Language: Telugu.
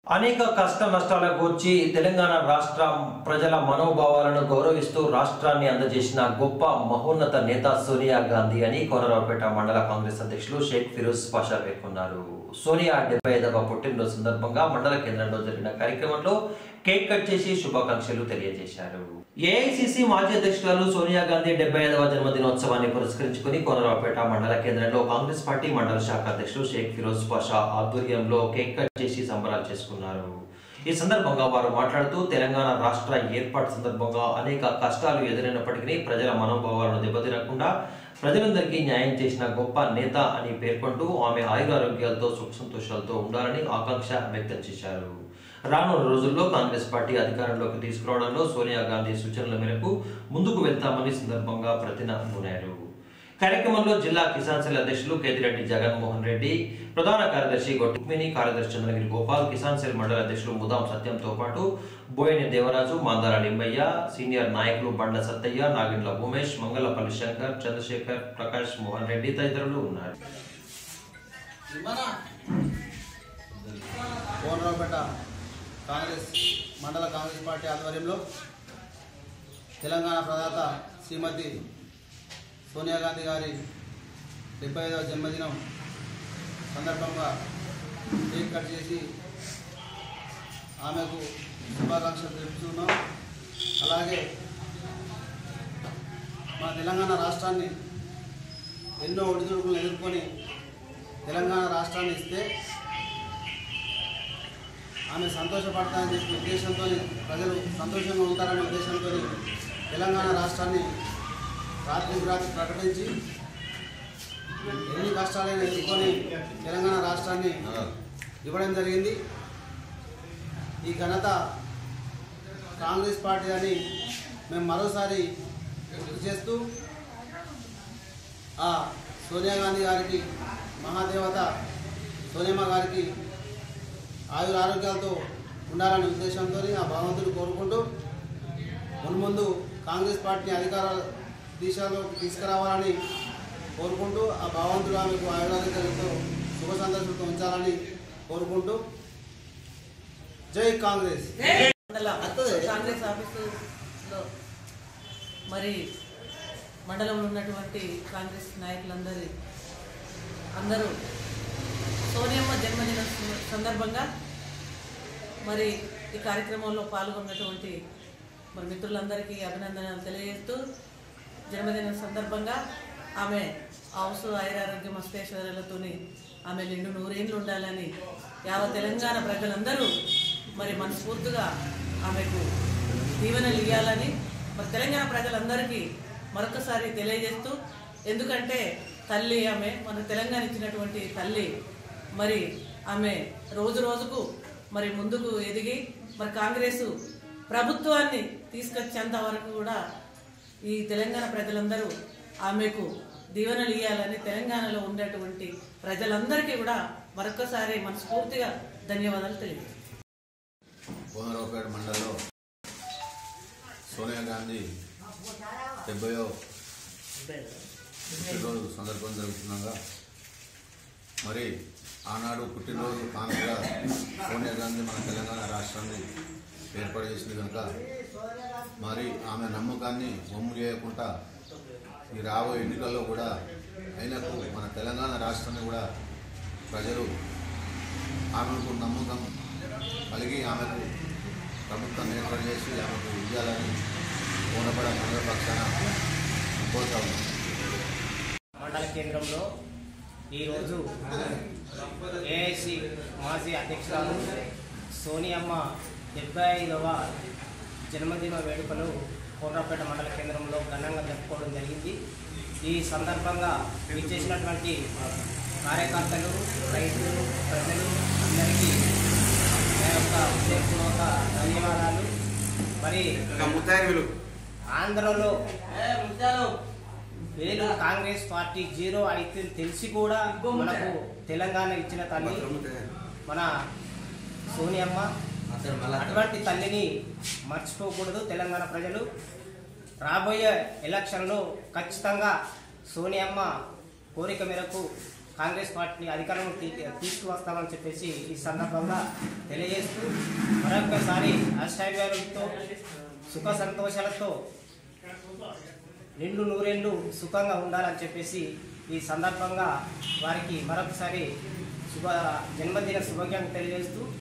అనేక కష్ట నష్టాలకు వచ్చి తెలంగాణ రాష్ట్ర ప్రజల మనోభావాలను గౌరవిస్తూ రాష్ట్రాన్ని అందజేసిన గొప్ప మహోన్నత నేత సోనియా గాంధీ అని కోనరావుపేట మండల కాంగ్రెస్ అధ్యక్షులు షేక్ ఫిరోజ్ పాషా పేర్కొన్నారు సోనియా డెబ్బై ఐదవ పుట్టినరోజు సందర్భంగా మండల కేంద్రంలో జరిగిన కార్యక్రమంలో కేక్ కట్ చేసి శుభాకాంక్షలు తెలియజేశారు ఏఐసిసి మాజీ అధ్యక్షురాలు సోనియా గాంధీ డెబ్బై ఐదవ జన్మదినోత్సవాన్ని పురస్కరించుకుని కోనరావుపేట మండల కేంద్రంలో కాంగ్రెస్ పార్టీ మండల శాఖ అధ్యక్షులు షేక్ ఫిరోజ్ పాషా ఆధ్వర్యంలో కేక్ కట్ చేసి సంబరాలు చేసుకున్నారు ఈ సందర్భంగా వారు మాట్లాడుతూ తెలంగాణ రాష్ట్ర ఏర్పాటు సందర్భంగా అనేక కష్టాలు ఎదురైనప్పటికీ ప్రజల మనోభావాలను దెబ్బతినకుండా ప్రజలందరికీ న్యాయం చేసిన గొప్ప నేత అని పేర్కొంటూ ఆమె ఆయురారోగ్యాలతో సుఖ సంతోషాలతో ఉండాలని ఆకాంక్ష వ్యక్తం చేశారు రానున్న రోజుల్లో కాంగ్రెస్ పార్టీ అధికారంలోకి తీసుకురావడంలో సోనియా గాంధీ సూచనల మేరకు ముందుకు వెళ్తామని సందర్భంగా ప్రతినబూనారు కార్యక్రమంలో జిల్లా కిసాన్ సెల్ అధ్యక్షులు కేతిరెడ్డి జగన్మోహన్ రెడ్డి ప్రధాన కార్యదర్శి గొట్టుమిని కార్యదర్శి చంద్రగిరి గోపాల్ కిసాన్ సెల్ మండల అధ్యక్షులు ముదాం సత్యంతో పాటు బోయిని దేవరాజు మందార లింబయ్య సీనియర్ నాయకులు బండ సత్తయ్య నాగిండ్ల ఉమేష్ మంగళపల్లి శంకర్ చంద్రశేఖర్ ప్రకాష్ మోహన్ రెడ్డి తదితరులు ఉన్నారు కోనరావుపేట కాంగ్రెస్ మండల కాంగ్రెస్ పార్టీ ఆధ్వర్యంలో తెలంగాణ ప్రదాత శ్రీమతి సోనియా గాంధీ గారి డెబ్బై ఐదవ జన్మదినం సందర్భంగా కేక్ కట్ చేసి ఆమెకు శుభాకాంక్షలు తెలుపుతున్నాం అలాగే మన తెలంగాణ రాష్ట్రాన్ని ఎన్నో ఒడిదుడుకులను ఎదుర్కొని తెలంగాణ రాష్ట్రాన్ని ఇస్తే ఆమె సంతోషపడతానని చెప్పి ఉద్దేశంతో ప్రజలు సంతోషంగా ఉంటారనే ఉద్దేశంతో తెలంగాణ రాష్ట్రాన్ని రాత్రికి రాత్రి ప్రకటించి ఎన్ని కష్టాలైనా ఎదుర్కొని తెలంగాణ రాష్ట్రాన్ని ఇవ్వడం జరిగింది ఈ ఘనత కాంగ్రెస్ పార్టీ అని మేము మరోసారి గుర్తు చేస్తూ ఆ సోనియా గాంధీ గారికి మహాదేవత సోనియమ్మ గారికి ఆయుర ఆరోగ్యాలతో ఉండాలనే ఉద్దేశంతో ఆ భగవంతుడు కోరుకుంటూ మున్ముందు కాంగ్రెస్ పార్టీని అధికార దిశలో తీసుకురావాలని కోరుకుంటూ ఆ భగవంతుడు ఆమెకు ఆయురారోగ్యాలతో శుభ సందర్శనతో ఉంచాలని కోరుకుంటూ జై కాంగ్రెస్ మండల అత్తదే. కాంగ్రెస్ ఆఫీసులో మరి మండలంలో ఉన్నటువంటి కాంగ్రెస్ నాయకులందరి అందరూ సోనియమ్మ జన్మదిన సం- సందర్భంగా మరి ఈ కార్యక్రమంలో పాల్గొన్నటువంటి మరి మిత్రులందరికీ అభినందనలు తెలియజేస్తూ జన్మదిన సందర్భంగా ఆమె హౌస్ ఆయురారోగ్యం అష్టేశ్వర్యాలతోని ఆమె నిండు నూరేళ్ళు ఉండాలని యావత్ తెలంగాణ ప్రజలందరూ మరి మనస్ఫూర్తిగా ఆమెకు దీవెనలు ఇవ్వాలని మరి తెలంగాణ ప్రజలందరికీ మరొకసారి తెలియజేస్తూ ఎందుకంటే తల్లి ఆమె మన తెలంగాణ ఇచ్చినటువంటి తల్లి మరి ఆమె రోజు రోజుకు మరి ముందుకు ఎదిగి మరి కాంగ్రెస్ ప్రభుత్వాన్ని తీసుకొచ్చేంత వరకు కూడా ఈ తెలంగాణ ప్రజలందరూ ఆమెకు దీవెనలు ఇవ్వాలని తెలంగాణలో ఉండేటువంటి ప్రజలందరికీ కూడా మరొకసారి మనస్ఫూర్తిగా ధన్యవాదాలు తెలియజేస్తాను కోనరావుపేట మండలంలో సోనియా గాంధీ డెబ్బయో పుట్టినరోజు సందర్భం జరుగుతుండగా మరి ఆనాడు పుట్టినరోజు కానుకగా సోనియా గాంధీ మన తెలంగాణ రాష్ట్రాన్ని ఏర్పాటు చేసింది కనుక మరి ఆమె నమ్మకాన్ని వమ్ము చేయకుండా ఈ రాబోయే ఎన్నికల్లో కూడా అయినకు మన తెలంగాణ రాష్ట్రాన్ని కూడా ప్రజలు ఆమెకు నమ్మకం కలిగి ఆమెకు ప్రభుత్వం ఏర్పాటు చేసి ఆమెకు ఇవ్వాలని కోనపడ మండల పక్షాన కోరుతా ఉన్నాం మండల కేంద్రంలో ఈరోజు ఏఐసి మాజీ అధ్యక్షురాలు సోనియమ్మ డెబ్బై ఐదవ జన్మదిన వేడుకలు కోట్రపేట మండల కేంద్రంలో ఘనంగా జరుపుకోవడం జరిగింది ఈ సందర్భంగా విచ్చేసినటువంటి కార్యకర్తలు రైతులు ప్రజలు అందరికీ నా యొక్క హృదయపూర్వక ధన్యవాదాలు మరి ఆంధ్రలో వేలు కాంగ్రెస్ పార్టీ జీరో అయితే తెలిసి కూడా మనకు తెలంగాణ ఇచ్చిన తల్లి మన సోనియమ్మ అటువంటి తల్లిని మర్చిపోకూడదు తెలంగాణ ప్రజలు రాబోయే ఎలక్షన్లో ఖచ్చితంగా సోనియమ్మ కోరిక మేరకు కాంగ్రెస్ పార్టీని అధికారంలో తీ- తీసుకువస్తామని చెప్పేసి ఈ సందర్భంగా తెలియజేస్తూ మరొకసారి అష్టాధ్యాయులతో సుఖ సంతోషాలతో నిండు నూరేళ్ళు సుఖంగా ఉండాలని చెప్పేసి ఈ సందర్భంగా వారికి మరొకసారి శుభ జన్మదిన శుభాకాంక్షలు తెలియజేస్తూ